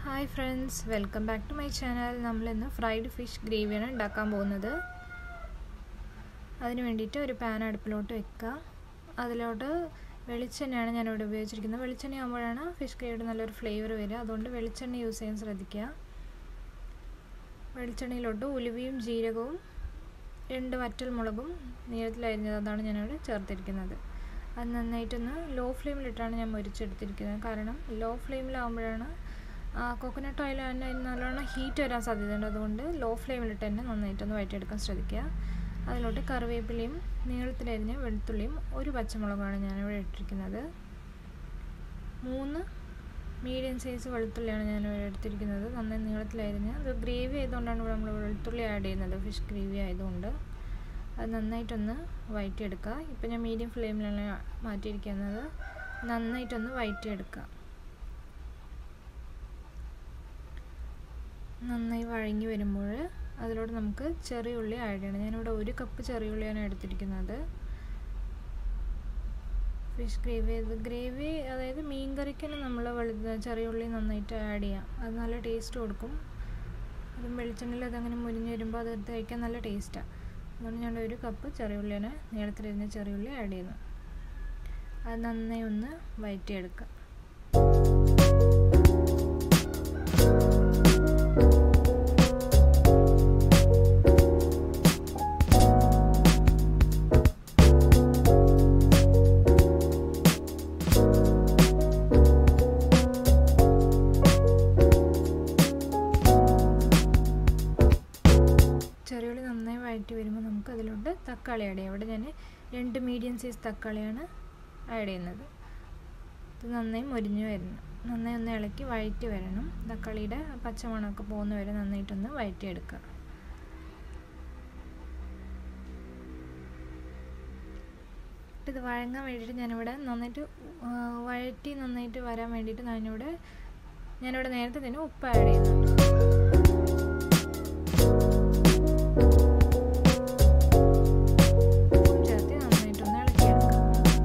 hi friends welcome back to my channel നമ്മളിന്ന് fried fish ഗ്രേവിയാണ് ഉണ്ടാക്കാൻ പോകുന്നത് അതിന് വേണ്ടിയിട്ട് ഒരു പാൻ അടുപ്പിലോട്ട് വെക്കുക അതിലോട്ട് വെളിച്ചെണ്ണയാണ് ഞാനിവിടെ ഉപയോഗിച്ചിരിക്കുന്നത് വെളിച്ചെണ്ണ ആകുമ്പോഴാണ് ഫിഷ് ഗ്രേവിയുടെ നല്ലൊരു ഫ്ലേവർ വരിക അതുകൊണ്ട് വെളിച്ചെണ്ണ യൂസ് ചെയ്യാൻ ശ്രദ്ധിക്കുക വെളിച്ചെണ്ണയിലോട്ട് ഉലുവയും ജീരകവും രണ്ട് വറ്റൽ മുളകും നീളത്തിലരിഞ്ഞത് അതാണ് ഞാനിവിടെ ചേർത്തിരിക്കുന്നത് അത് നന്നായിട്ടൊന്ന് ലോ ഫ്ലെയിമിലിട്ടാണ് ഞാൻ മുരിച്ചെടുത്തിരിക്കുന്നത് കാരണം ലോ ഫ്ലെയിമിലാകുമ്പോഴാണ് കോക്കനട്ട് ഓയിൽ തന്നെ നല്ലോണം ഹീറ്റ് വരാൻ സാധ്യതയുണ്ട് അതുകൊണ്ട് ലോ ഫ്ലെയിമിലിട്ട് തന്നെ നന്നായിട്ടൊന്ന് വഴറ്റിയെടുക്കാൻ ശ്രദ്ധിക്കുക അതിലോട്ട് കറിവേപ്പിലയും നീളത്തിലരിഞ്ഞ വെളുത്തുള്ളിയും ഒരു പച്ചമുളകാണ് ഞാനിവിടെ ഇട്ടിരിക്കുന്നത് മൂന്ന് മീഡിയം സൈസ് വെളുത്തുള്ളിയാണ് ഞാനിവിടെ എടുത്തിരിക്കുന്നത് നന്നായി നീളത്തിലരിഞ്ഞ് അത് ഗ്രേവി ആയതുകൊണ്ടാണ് ഇവിടെ നമ്മൾ വെളുത്തുള്ളി ആഡ് ചെയ്യുന്നത് ഫിഷ് ഗ്രേവി ആയതുകൊണ്ട് അത് നന്നായിട്ടൊന്ന് വഴറ്റിയെടുക്കുക ഇപ്പം ഞാൻ മീഡിയം ഫ്ലെയിമിലാണ് മാറ്റിയിരിക്കുന്നത് നന്നായിട്ടൊന്ന് വഴറ്റിയെടുക്കുക നന്നായി വഴങ്ങി വരുമ്പോൾ അതിലോട്ട് നമുക്ക് ചെറിയ ഉള്ളി ആഡ് ചെയ്യണം ഞാനിവിടെ ഒരു കപ്പ് ചെറിയ ഉള്ളിയാണ് എടുത്തിരിക്കുന്നത് ഫിഷ് ഗ്രേവി ഇത് ഗ്രേവി അതായത് മീൻ കറിക്കാണ് നമ്മൾ വെളു ചെറിയ ഉള്ളി നന്നായിട്ട് ആഡ് ചെയ്യാം അത് നല്ല ടേസ്റ്റ് കൊടുക്കും അതും വെളിച്ചെണ്ണയിൽ അതങ്ങനെ മുരിഞ്ഞ് വരുമ്പോൾ അത് എടുത്ത് കഴിക്കാൻ നല്ല ടേസ്റ്റാണ് അതുകൊണ്ട് ഞാൻ ഒരു കപ്പ് ചെറിയ ഉള്ളിയാണ് നീളത്തിലിരുന്ന ചെറിയ ഉള്ളി ആഡ് ചെയ്യുന്നു അത് നന്നായി ഒന്ന് വഴറ്റിയെടുക്കുക ചെറിയുള്ളി നന്നായി വഴറ്റി വരുമ്പോൾ നമുക്ക് അതിലോട്ട് തക്കാളി ആഡ് ചെയ്യാം ഇവിടെ ഞാൻ രണ്ട് മീഡിയം സൈസ് തക്കാളിയാണ് ആഡ് ചെയ്യുന്നത് ഇത് നന്നായി മൊരിഞ്ഞ് വരണം നന്നായി ഒന്ന് ഇളക്കി വഴറ്റി വരണം തക്കാളിയുടെ പച്ചമണമൊക്കെ പോകുന്ന വരെ നന്നായിട്ടൊന്ന് വഴറ്റിയെടുക്കുക ഇത് വഴങ്ങാൻ വേണ്ടിയിട്ട് ഞാനിവിടെ നന്നായിട്ട് വഴറ്റി നന്നായിട്ട് വരാൻ വേണ്ടിയിട്ട് ഞാനിവിടെ ഞാനിവിടെ നേരത്തെ തന്നെ ഉപ്പ് ആഡ് ചെയ്യുന്നുണ്ട് ചേർത്ത് നന്നായിട്ടൊന്ന് ഇളക്കിയെടുക്കുക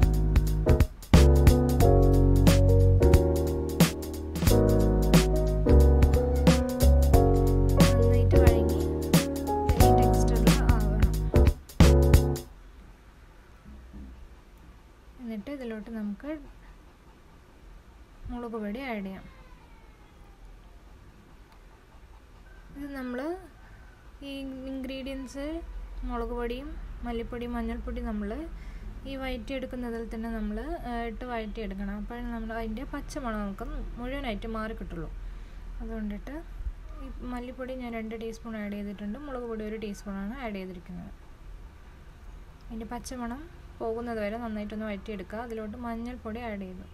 നന്നായിട്ട് വഴങ്ങി ഈ ടെക്സ്റ്ററിൽ ആവണം എന്നിട്ട് ഇതിലോട്ട് നമുക്ക് മുളക് പൊടി ആഡ് ചെയ്യാം ഇത് നമ്മൾ ഈ ഇൻഗ്രീഡിയൻസ് മുളക് പൊടിയും മല്ലിപ്പൊടിയും മഞ്ഞൾപ്പൊടി നമ്മൾ ഈ വഴറ്റിയെടുക്കുന്നതിൽ തന്നെ നമ്മൾ ഇട്ട് വഴറ്റിയെടുക്കണം അപ്പോഴാണ് നമ്മൾ അതിൻ്റെ പച്ചമണം നമുക്ക് മുഴുവനായിട്ട് മാറി കിട്ടുള്ളൂ അതുകൊണ്ടിട്ട് ഈ മല്ലിപ്പൊടി ഞാൻ രണ്ട് ടീസ്പൂൺ ആഡ് ചെയ്തിട്ടുണ്ട് മുളക് പൊടി ഒരു ടീസ്പൂണാണ് ആഡ് ചെയ്തിരിക്കുന്നത് അതിൻ്റെ പച്ചമണം പോകുന്നത് വരെ നന്നായിട്ടൊന്ന് വഴറ്റിയെടുക്കുക അതിലോട്ട് മഞ്ഞൾപ്പൊടി ആഡ് ചെയ്തു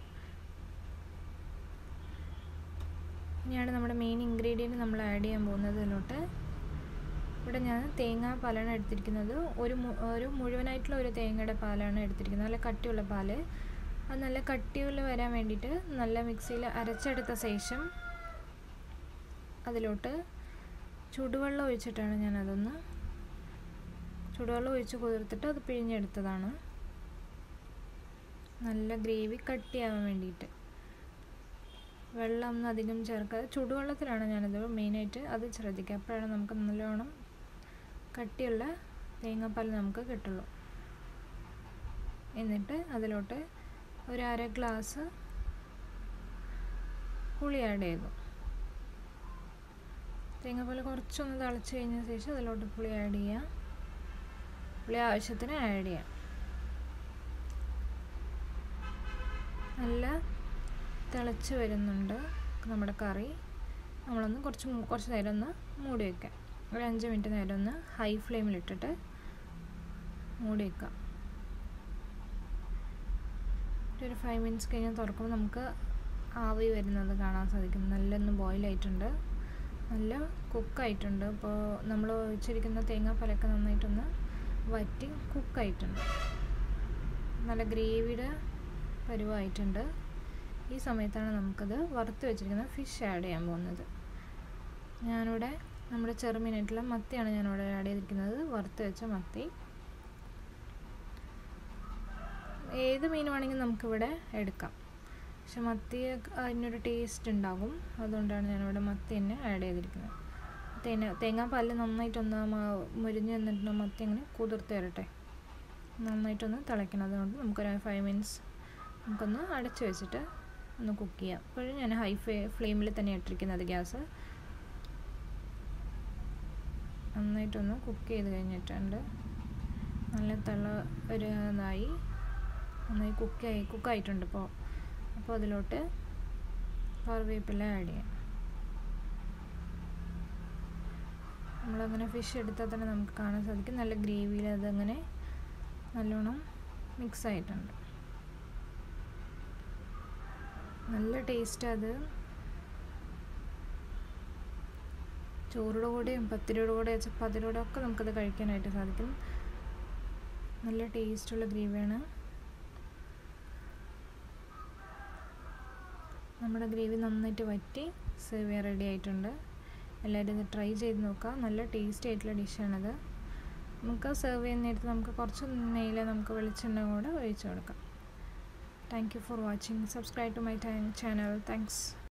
ഇനിയാണ് നമ്മുടെ മെയിൻ ഇൻഗ്രീഡിയൻറ്റ് നമ്മൾ ആഡ് ചെയ്യാൻ പോകുന്നത് ഇതിലോട്ട് ഇവിടെ ഞാൻ തേങ്ങ പാലാണ് എടുത്തിരിക്കുന്നത് ഒരു ഒരു മുഴുവനായിട്ടുള്ള ഒരു തേങ്ങയുടെ പാലാണ് എടുത്തിരിക്കുന്നത് നല്ല കട്ടിയുള്ള പാല് അത് നല്ല കട്ടിയുള്ള വരാൻ വേണ്ടിയിട്ട് നല്ല മിക്സിയിൽ അരച്ചെടുത്ത ശേഷം അതിലോട്ട് ചുടുവെള്ളം ഒഴിച്ചിട്ടാണ് ഞാൻ അതൊന്ന് ചുടുവെള്ളം ഒഴിച്ച് കുതിർത്തിട്ട് അത് പിഴിഞ്ഞെടുത്തതാണ് നല്ല ഗ്രേവി കട്ടിയാവാൻ വേണ്ടിയിട്ട് വെള്ളം ഒന്നും അധികം ചേർക്കാതെ ചുടുവെള്ളത്തിലാണ് ഞാനത് മെയിനായിട്ട് അത് ശ്രദ്ധിക്കുക അപ്പോഴാണ് നമുക്ക് നല്ലോണം കട്ടിയുള്ള തേങ്ങാപ്പാൽ നമുക്ക് കിട്ടുള്ളൂ എന്നിട്ട് അതിലോട്ട് ഒരു അര ഗ്ലാസ് പുളി ആഡ് ചെയ്തു തേങ്ങാപ്പാൽ കുറച്ചൊന്ന് തിളച്ച് കഴിഞ്ഞ ശേഷം അതിലോട്ട് പുളി ആഡ് ചെയ്യാം പുളി ആവശ്യത്തിന് ആഡ് ചെയ്യാം നല്ല തിളച്ച് വരുന്നുണ്ട് നമ്മുടെ കറി നമ്മളൊന്ന് കുറച്ച് കുറച്ച് നേരം ഒന്ന് മൂടി വയ്ക്കാം ഒരു അഞ്ച് മിനിറ്റ് നേരം ഒന്ന് ഹൈ ഫ്ലെയിമിലിട്ടിട്ട് മൂടി വയ്ക്കാം ഒരു ഫൈവ് മിനിറ്റ്സ് കഴിഞ്ഞാൽ തുറക്കുമ്പോൾ നമുക്ക് ആവി വരുന്നത് കാണാൻ സാധിക്കും നല്ലൊന്ന് ബോയിലായിട്ടുണ്ട് നല്ല കുക്കായിട്ടുണ്ട് അപ്പോൾ നമ്മൾ ഒഴിച്ചിരിക്കുന്ന തേങ്ങാപ്പാലൊക്കെ നന്നായിട്ടൊന്ന് വറ്റി കുക്കായിട്ടുണ്ട് നല്ല ഗ്രേവിയുടെ പരുവായിട്ടുണ്ട് ഈ സമയത്താണ് നമുക്കത് വറുത്ത് വെച്ചിരിക്കുന്ന ഫിഷ് ആഡ് ചെയ്യാൻ പോകുന്നത് ഞാനിവിടെ നമ്മുടെ ചെറുമീനായിട്ടുള്ള മത്തിയാണ് ഞാനിവിടെ ആഡ് ചെയ്തിരിക്കുന്നത് വറുത്ത് വെച്ച മത്തി ഏത് മീൻ വേണമെങ്കിലും നമുക്കിവിടെ എടുക്കാം പക്ഷെ മത്തി അതിനൊരു ടേസ്റ്റ് ഉണ്ടാകും അതുകൊണ്ടാണ് ഞാനിവിടെ മത്തി തന്നെ ആഡ് ചെയ്തിരിക്കുന്നത് തേങ്ങ തേങ്ങാപ്പാലിൽ നന്നായിട്ടൊന്ന് മുരിഞ്ഞ് നിന്നിട്ട് മത്തി അങ്ങനെ കുതിർത്ത് വരട്ടെ നന്നായിട്ടൊന്ന് തിളയ്ക്കണം അതുകൊണ്ട് നമുക്കൊരു ഫൈവ് മിനിറ്റ്സ് നമുക്കൊന്ന് അടച്ച് വെച്ചിട്ട് ഒന്ന് കുക്ക് ചെയ്യാം അപ്പോഴും ഞാൻ ഹൈ ഫ്ലെയിമിൽ തന്നെ ഇട്ടിരിക്കുന്നത് ഗ്യാസ് നന്നായിട്ടൊന്ന് കുക്ക് ചെയ്ത് കഴിഞ്ഞിട്ടുണ്ട് നല്ല തിള ഒരു ഇതായി നന്നായി കുക്കായി കുക്കായിട്ടുണ്ട് ഇപ്പോൾ അപ്പോൾ അതിലോട്ട് കറിവേപ്പില ആഡ് ചെയ്യാം നമ്മളങ്ങനെ ഫിഷ് എടുത്താൽ തന്നെ നമുക്ക് കാണാൻ സാധിക്കും നല്ല ഗ്രേവിയിൽ അതങ്ങനെ നല്ലോണം മിക്സ് ആയിട്ടുണ്ട് നല്ല ടേസ്റ്റ് അത് ചോറുടെ കൂടെയും പത്തിരിയുടെ കൂടെ ചപ്പാത്തിയുടെ കൂടെ ഒക്കെ നമുക്കത് കഴിക്കാനായിട്ട് സാധിക്കും നല്ല ടേസ്റ്റുള്ള ഗ്രേവിയാണ് നമ്മുടെ ഗ്രേവി നന്നായിട്ട് വറ്റി സെർവ് ചെയ്യാൻ റെഡി ആയിട്ടുണ്ട് എല്ലാവരും ഇത് ട്രൈ ചെയ്ത് നോക്കുക നല്ല ടേസ്റ്റി ആയിട്ടുള്ള ഡിഷാണത് നമുക്ക് സെർവ് ചെയ്യുന്ന നേരത്ത് നമുക്ക് കുറച്ച് നെയ്യിൽ നമുക്ക് വെളിച്ചെണ്ണ കൂടെ ഒഴിച്ചു കൊടുക്കാം thank you for watching subscribe to my channel thanks